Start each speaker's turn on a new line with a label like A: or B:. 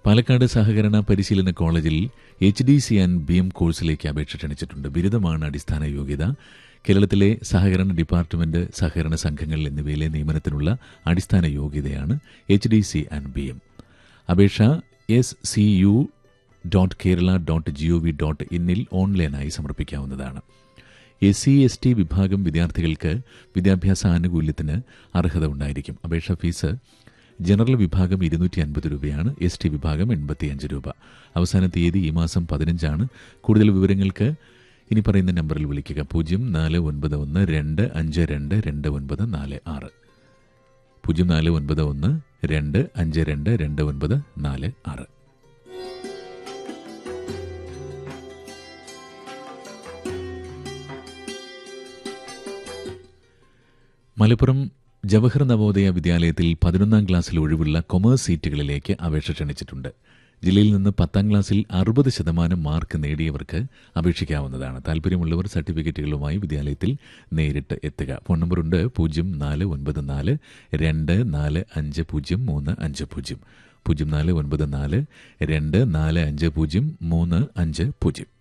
A: പാലക്കാട് സഹകരണ പരിശീലന കോളേജിൽ H D C and B M കോഴ്സിലേക്ക് അപേക്ഷ ക്ഷണിച്ചിട്ടുണ്ട് ബിരുദമാണ് അടിസ്ഥാന യോഗ്യത കേരളത്തിലെ സഹകരണ ഡിപ്പാർട്ട്മെന്റ് സഹകരണ സംഘങ്ങൾ എന്നിവയിലെ നിയമനത്തിനുള്ള അടിസ്ഥാന യോഗ്യതയാണ് H D C and B M അപേക്ഷ S C U dot Kerala dot G O V dot ഇന്നിൽ ഓൺലൈനായി സമർപ്പിക്കാവുന്നതാണ് എസ് സി എസ് ടി വിഭാഗം വിദ്യാർത്ഥികൾക്ക് വിദ്യാഭ്യാസ ആനുകൂല്യത്തിന് അർഹത ഉണ്ടായിരിക്കും അപേക്ഷാ ഫീസ് ജനറൽ വിഭാഗം ഇരുന്നൂറ്റി അൻപത് രൂപയാണ് എസ് ടി വിഭാഗം എൺപത്തിയഞ്ച് രൂപ അവസാന തീയതി ഈ മാസം പതിനഞ്ചാണ് കൂടുതൽ വിവരങ്ങൾക്ക് ഇനി പറയുന്ന നമ്പറിൽ വിളിക്കുക പൂജ്യം നാല് ഒൻപത് ഒന്ന് രണ്ട് അഞ്ച് രണ്ട് രണ്ട് ഒൻപത് നാല് ആറ് പൂജ്യം നാല് ഒൻപത് ഒന്ന് രണ്ട് അഞ്ച് രണ്ട് രണ്ട് ഒൻപത് നാല് ആറ് മലപ്പുറം ജവഹർ നവോദയ വിദ്യാലയത്തിൽ പതിനൊന്നാം ക്ലാസ്സിൽ ഒഴിവുള്ള കൊമേഴ്സ് സീറ്റുകളിലേക്ക് അപേക്ഷ ക്ഷണിച്ചിട്ടുണ്ട് ജില്ലയിൽ നിന്ന് പത്താം ക്ലാസ്സിൽ അറുപത് ശതമാനം മാർക്ക് നേടിയവർക്ക് അപേക്ഷിക്കാവുന്നതാണ് താല്പര്യമുള്ളവർ സർട്ടിഫിക്കറ്റുകളുമായി വിദ്യാലയത്തിൽ നേരിട്ട് എത്തുക ഫോൺ നമ്പറുണ്ട് പൂജ്യം നാല് ഒൻപത് നാല് രണ്ട് നാല് അഞ്ച് പൂജ്യം മൂന്ന് അഞ്ച് പൂജ്യം പൂജ്യം നാല് ഒൻപത് നാല് രണ്ട് നാല് അഞ്ച് പൂജ്യം മൂന്ന് അഞ്ച് പൂജ്യം